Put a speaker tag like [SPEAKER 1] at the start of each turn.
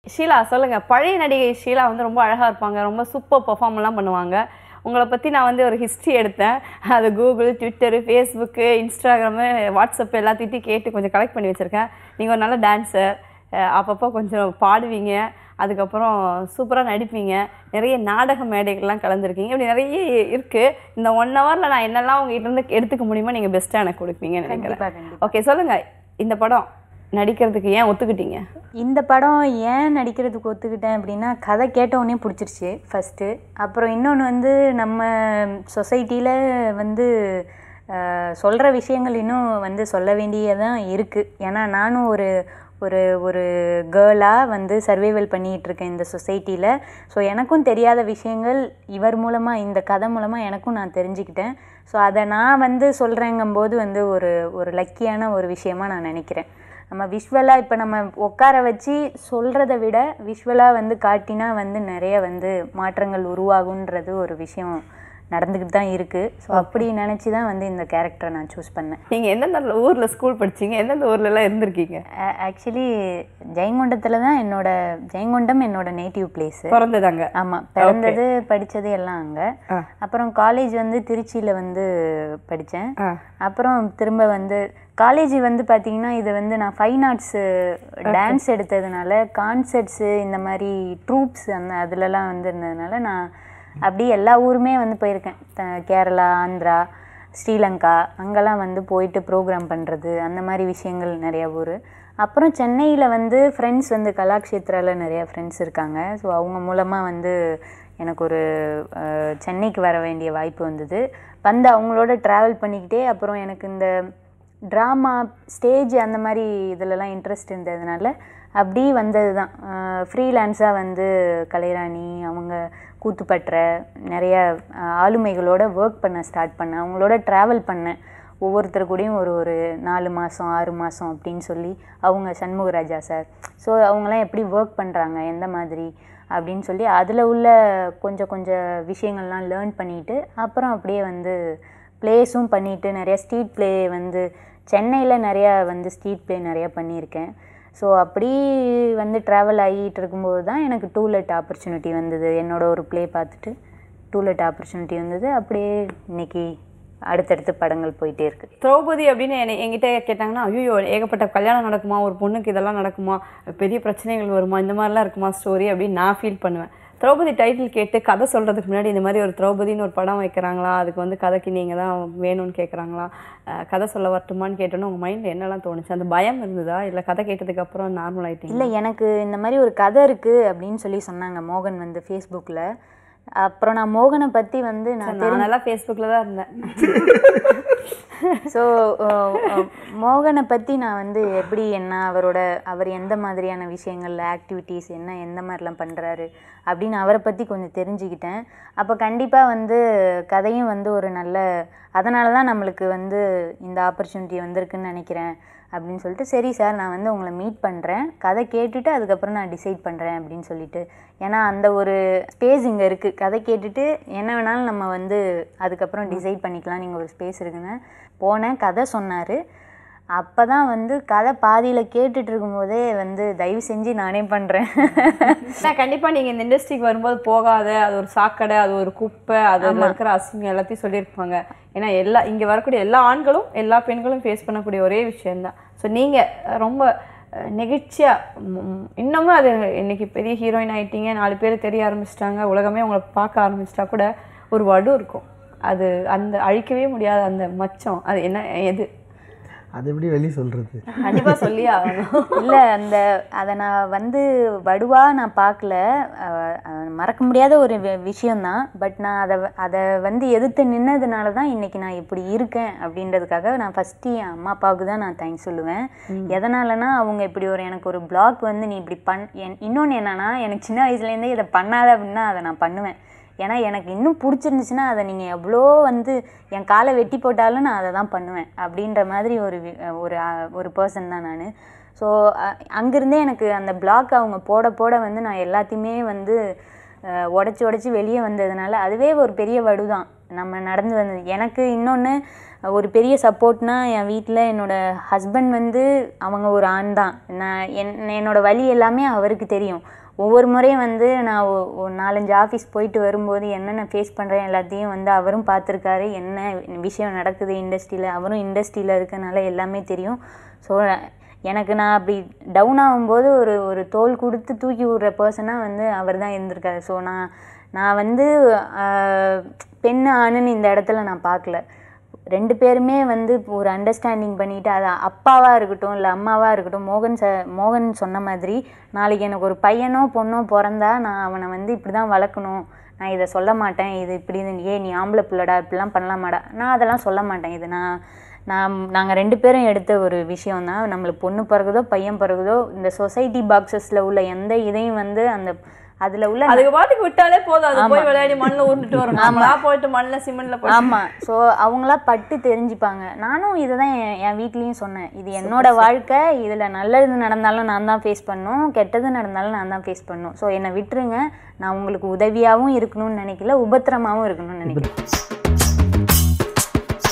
[SPEAKER 1] ஷீலா சொல்லுங்க பழைய நடிகை ஷீலா வந்து ரொம்ப அழகா இருப்பாங்க ரொம்ப சூப்பர் பெர்ஃபார்ம்லாம் பண்ணுவாங்க உங்களை பற்றி நான் வந்து ஒரு ஹிஸ்ட்ரி எடுத்தேன் அது Google Twitter Facebook Instagram WhatsApp எல்லாத்தையும் கேட்டு கொஞ்சம் கலெக்ட் பண்ணி வச்சுருக்கேன் நீங்கள் ஒரு நல்ல டான்ஸர் அப்பப்போ கொஞ்சம் பாடுவீங்க அதுக்கப்புறம் சூப்பராக நடிப்பீங்க நிறைய நாடக மேடைகள்லாம் கலந்துருக்கீங்க இப்படி நிறைய இருக்குது இந்த ஒன் ஹவரில் நான் என்னெல்லாம் உங்ககிட்ட இருந்து எடுத்துக்க முடியுமோ நீங்கள் பெஸ்ட்டாக எனக்கு கொடுப்பீங்கன்னு
[SPEAKER 2] கண்டிப்பா
[SPEAKER 1] நினைக்கிறேன்
[SPEAKER 2] கண்டிப்பா
[SPEAKER 1] ஓகே சொல்லுங்கள் இந்த படம் நடிக்கிறதுக்கு ஏன் ஒத்துக்கிட்டீங்க
[SPEAKER 2] இந்த படம் ஏன் நடிக்கிறதுக்கு ஒத்துக்கிட்டேன் அப்படின்னா கதை கேட்ட உடனே பிடிச்சிருச்சு ஃபஸ்ட்டு அப்புறம் இன்னொன்று வந்து நம்ம சொசைட்டியில் வந்து சொல்கிற விஷயங்கள் இன்னும் வந்து சொல்ல வேண்டியதான் இருக்குது ஏன்னா நானும் ஒரு ஒரு ஒரு கேர்ளாக வந்து சர்வைவல் பண்ணிகிட்டு இருக்கேன் இந்த சொசைட்டியில் ஸோ எனக்கும் தெரியாத விஷயங்கள் இவர் மூலமாக இந்த கதை மூலமாக எனக்கும் நான் தெரிஞ்சுக்கிட்டேன் ஸோ அதை நான் வந்து சொல்கிறேங்கும்போது வந்து ஒரு ஒரு லக்கியான ஒரு விஷயமா நான் நினைக்கிறேன் நம்ம விஷுவலாக இப்போ நம்ம உட்கார வச்சு சொல்கிறத விட விஷுவலாக வந்து காட்டினா வந்து நிறைய வந்து மாற்றங்கள் உருவாகுன்றது ஒரு விஷயம் நடந்துக்கிட்டு தான் இருக்குது ஸோ அப்படி நினச்சி தான் வந்து இந்த கேரக்டரை நான் சூஸ் பண்ணேன்
[SPEAKER 1] நீங்கள் எந்தெந்த ஊரில் ஸ்கூல் படிச்சீங்க எந்தெந்த ஊர்லலாம் இருந்திருக்கீங்க
[SPEAKER 2] ஆக்சுவலி ஜெயங்கொண்டத்தில் தான் என்னோட ஜெயங்கொண்டம் என்னோட நேட்டிவ் பிளேஸு
[SPEAKER 1] பிறந்ததாங்க
[SPEAKER 2] ஆமாம் பிறந்தது படித்தது எல்லாம் அங்கே
[SPEAKER 1] ஆ.
[SPEAKER 2] அப்புறம் காலேஜ் வந்து திருச்சியில் வந்து படித்தேன்
[SPEAKER 1] ஆ
[SPEAKER 2] அப்புறம் திரும்ப வந்து காலேஜ் வந்து பார்த்தீங்கன்னா இது வந்து நான் ஃபைன் ஆர்ட்ஸு டான்ஸ் எடுத்ததுனால கான்சர்ட்ஸு இந்த மாதிரி ட்ரூப்ஸ் அந்த அதுலலாம் வந்து இருந்ததுனால நான் அப்படியே எல்லா ஊருமே வந்து போயிருக்கேன் த- கேரளா ஆந்திரா ஸ்ரீலங்கா அங்கெல்லாம் வந்து போயிட்டு ப்ரோக்ராம் பண்ணுறது அந்த மாதிரி விஷயங்கள் நிறைய ஊர் அப்புறம் சென்னையில் வந்து ஃப்ரெண்ட்ஸ் வந்து கலாக்ஷேத்ராவில் நிறைய ஃப்ரெண்ட்ஸ் இருக்காங்க ஸோ அவங்க மூலமாக வந்து எனக்கு ஒரு அஹ், சென்னைக்கு வர வேண்டிய வாய்ப்பு வந்தது வந்து அவங்களோட ட்ராவல் பண்ணிக்கிட்டே அப்புறம் எனக்கு இந்த ட்ராமா ஸ்டேஜ் அந்த மாதிரி இதிலலாம் இன்ட்ரெஸ்ட் இருந்ததுனால அப்படி வந்தது தான் ஃப்ரீலான்ஸாக வந்து கலைராணி அவங்க கூத்துப்பற்ற நிறைய அஹ், ஆளுமைகளோட ஒர்க் பண்ண ஸ்டார்ட் பண்ணேன் அவங்களோட ட்ராவல் பண்ணேன் ஒவ்வொருத்தர் கூடயும் ஒரு ஒரு நாலு மாதம் ஆறு மாதம் அப்படின்னு சொல்லி அவங்க சண்முகராஜா சார் ஸோ அவங்களாம் எப்படி ஒர்க் பண்ணுறாங்க எந்த மாதிரி அப்படின்னு சொல்லி அதில் உள்ள கொஞ்சம் கொஞ்சம் விஷயங்கள்லாம் லேர்ன் பண்ணிட்டு அப்புறம் அப்படியே வந்து ப்ளேஸும் பண்ணிட்டு நிறைய ஸ்ட்ரீட் ப்ளே வந்து சென்னையில் நிறையா வந்து ஸ்ட்ரீட் ப்ளே நிறையா பண்ணியிருக்கேன் ஸோ அப்படி வந்து ட்ராவல் ஆகிட்டு இருக்கும்போது தான் எனக்கு டூலெட் ஆப்பர்ச்சுனிட்டி வந்தது என்னோட ஒரு ப்ளே பார்த்துட்டு டூலெட் ஆப்பர்ச்சுனிட்டி வந்தது அப்படியே இன்னைக்கு அடுத்தடுத்து படங்கள் போயிட்டே இருக்கு
[SPEAKER 1] திரௌபதி அப்படின்னு என்னை என்கிட்ட கேட்டாங்கன்னா ஐயோ ஏகப்பட்ட கல்யாணம் நடக்குமா ஒரு பொண்ணுக்கு இதெல்லாம் நடக்குமா பெரிய பிரச்சனைகள் வருமா இந்த மாதிரிலாம் இருக்குமா ஸ்டோரி அப்படின்னு நான் ஃபீல் பண்ணுவேன் திரௌபதி டைட்டில் கேட்டு கதை சொல்கிறதுக்கு முன்னாடி இந்த மாதிரி ஒரு திரௌபதின்னு ஒரு படம் வைக்கிறாங்களா அதுக்கு வந்து கதைக்கு நீங்கள் தான் வேணும்னு கேட்குறாங்களா அஹ் கதை சொல்ல வரட்டுமான்னு கேட்டோன்னு உங்கள் மைண்டில் என்னெல்லாம் தோணுச்சு அந்த பயம் இருந்ததா இல்லை கதை கேட்டதுக்கு அப்புறம் நார்மல் ஆயிட்டீங்க
[SPEAKER 2] இல்லை எனக்கு இந்த மாதிரி ஒரு கதை இருக்குது அப்படின்னு சொல்லி சொன்னாங்க மோகன் வந்து ஃபேஸ்புக்கில் அப்புறம் நான் மோகனை பற்றி வந்து நான்
[SPEAKER 1] நான் நல்லா ஃபேஸ்புக்கில் தான் இருந்தேன்
[SPEAKER 2] ஸோ மோகனை பற்றி நான் வந்து எப்படி என்ன அவரோட அவர் எந்த மாதிரியான விஷயங்கள்ல ஆக்டிவிட்டீஸ் என்ன எந்த மாதிரிலாம் பண்ணுறாரு அப்படின்னு அவரை பற்றி கொஞ்சம் தெரிஞ்சுக்கிட்டேன் அப்போ கண்டிப்பாக வந்து கதையும் வந்து ஒரு நல்ல அதனால தான் நம்மளுக்கு வந்து இந்த ஆப்பர்ச்சுனிட்டி வந்திருக்குன்னு நினைக்கிறேன் அப்படின்னு சொல்லிட்டு சரி சார் நான் வந்து உங்களை மீட் பண்ணுறேன் கதை கேட்டுட்டு அதுக்கப்புறம் நான் டிசைட் பண்ணுறேன் அப்படின்னு சொல்லிட்டு ஏன்னா அந்த ஒரு ஸ்பேஸ் இங்கே இருக்குது கதை கேட்டுட்டு என்ன வேணாலும் நம்ம வந்து அதுக்கப்புறம் டிசைட் பண்ணிக்கலாம் நீங்கள் ஒரு ஸ்பேஸ் இருக்குன்னு போனேன் கதை சொன்னார் அப்போ தான் வந்து கதை பாதியில் கேட்டுட்டு இருக்கும்போதே வந்து தயவு செஞ்சு நானே பண்ணுறேன்
[SPEAKER 1] நான் கண்டிப்பாக நீங்கள் இந்த இண்டஸ்ட்ரிக்கு வரும்போது போகாத அது ஒரு சாக்கடை அது ஒரு குப்பை அதில் இருக்கிற அசிங்கம் எல்லாத்தையும் சொல்லியிருப்பாங்க ஏன்னா எல்லா இங்கே வரக்கூடிய எல்லா ஆண்களும் எல்லா பெண்களும் ஃபேஸ் பண்ணக்கூடிய ஒரே விஷயம்தான் ஸோ நீங்கள் ரொம்ப அஹ், நெகிழ்ச்சியா ம், இன்னமும் அது இன்னைக்கு பெரிய ஹீரோயின் ஆயிட்டீங்க நாலு பேர் தெரிய ஆரம்பிச்சிட்டாங்க உலகமே உங்களை பார்க்க ஆரம்பிச்சிட்டா கூட ஒரு வடு இருக்கும் அது அந்த அழிக்கவே முடியாத அந்த மச்சம் அது என்ன எது
[SPEAKER 3] அது எப்படி வெளியே சொல்கிறது
[SPEAKER 1] கண்டிப்பாக சொல்லி ஆகணும்
[SPEAKER 2] இல்லை அந்த அதை நான் வந்து வடுவாக நான் பார்க்கல அஹ் அஹ் மறக்க முடியாத ஒரு வி- விஷயம்தான் பட் நான் அதை வ- அதை வந்து எதிர்த்து நின்னதுனால தான் இன்னைக்கு நான் இப்படி இருக்கேன் அப்படின்றதுக்காக நான் ஃபஸ்ட்டு என் அம்மா அப்பாவுக்கு தான் நான் தேங்க்ஸ் சொல்லுவேன் எதனாலனா அவங்க இப்படி ஒரு எனக்கு ஒரு பிளாக் வந்து நீ இப்படி பண் என் இன்னொன்று என்னன்னா எனக்கு சின்ன வயசுலேருந்தே இதை பண்ணாத அப்படின்னா அதை நான் பண்ணுவேன் ஏன்னா எனக்கு இன்னும் பிடிச்சிருந்துச்சுன்னா அதை நீங்கள் எவ்வளோ வந்து என் காலை வெட்டி போட்டாலும் நான் அதை தான் பண்ணுவேன் அப்படின்ற மாதிரி ஒரு வி- ஒரு அஹ், ஒரு பர்சன் தான் நான் ஸோ அங்கேருந்தே எனக்கு அந்த பிளாக் அவங்க போட போட வந்து நான் எல்லாத்தையுமே வந்து உடச்சி உடச்சி வெளியே வந்ததுனால அதுவே ஒரு பெரிய வடு தான் நம்ம நடந்து வந்தது எனக்கு இன்னொன்று ஒரு பெரிய சப்போர்ட்னா என் வீட்டில் என்னோட ஹஸ்பண்ட் வந்து அவங்க ஒரு ஆண் தான் நான் என் என்னோட வழி எல்லாமே அவருக்கு தெரியும் ஒவ்வொரு முறையும் வந்து நான் ஒ- ஒரு நாலஞ்சு ஆஃபீஸ் போயிட்டு வரும்போது என்னென்ன ஃபேஸ் பண்ணுறேன் எல்லாத்தையும் வந்து அவரும் பார்த்துருக்காரு என்ன விஷயம் நடக்குது இண்டஸ்ட்ரியில் அவரும் இண்டஸ்ட்ரியில் இருக்கனால எல்லாமே தெரியும் ஸோ எனக்கு நான் அப்படி டவுன் ஆகும்போது ஒரு ஒரு தோல் கொடுத்து தூக்கி விடுற பர்சனாக வந்து அவர் தான் இருந்திருக்காரு ஸோ நான் நான் வந்து ஆஹ், பெண்ணு ஆணுன்னு இந்த இடத்துல நான் பார்க்கல ரெண்டு பேருமே வந்து ஒரு அண்டர்ஸ்டாண்டிங் பண்ணிட்டு அது அப்பாவாக இருக்கட்டும் இல்லை அம்மாவாக இருக்கட்டும் மோகன் ச மோகன் சொன்ன மாதிரி நாளைக்கு எனக்கு ஒரு பையனோ பொண்ணோ பிறந்தா நான் அவனை வந்து இப்படி தான் வளர்க்கணும் நான் இதை சொல்ல மாட்டேன் இது இப்படி ஏ நீ ஆம்பளை பிள்ளடா இப்படிலாம் பண்ணலாமாடா நான் அதெல்லாம் சொல்ல மாட்டேன் இது நான் நான் நாங்கள் ரெண்டு பேரும் எடுத்த ஒரு விஷயம் தான் நம்மளுக்கு பொண்ணு பிறகுதோ பையன் பிறகுதோ இந்த சொசைட்டி பாக்ஸஸில் உள்ள எந்த இதையும் வந்து அந்த அதில் உள்ள
[SPEAKER 1] அதுக்கு பாட்டுக்கு விட்டாலே போதும் அது போய் விளையாடி மண்ணில் உருண்டுட்டு வரும் நம்மளா போயிட்டு மண்ணில் சிமெண்ட்ல போய்
[SPEAKER 2] ஆமாம் ஸோ அவங்களா பட்டு தெரிஞ்சுப்பாங்க நானும் இதை தான் என் என் வீட்லேயும் சொன்னேன் இது என்னோட வாழ்க்கை இதில் நல்லது நடந்தாலும் நான் தான் ஃபேஸ் பண்ணும் கெட்டது நடந்தாலும் நான் தான் ஃபேஸ் பண்ணும் ஸோ என்னை விட்டுருங்க நான் உங்களுக்கு உதவியாகவும் இருக்கணும்னு நினைக்கல உபத்திரமாகவும் இருக்கணும்னு நினைக்கிறேன்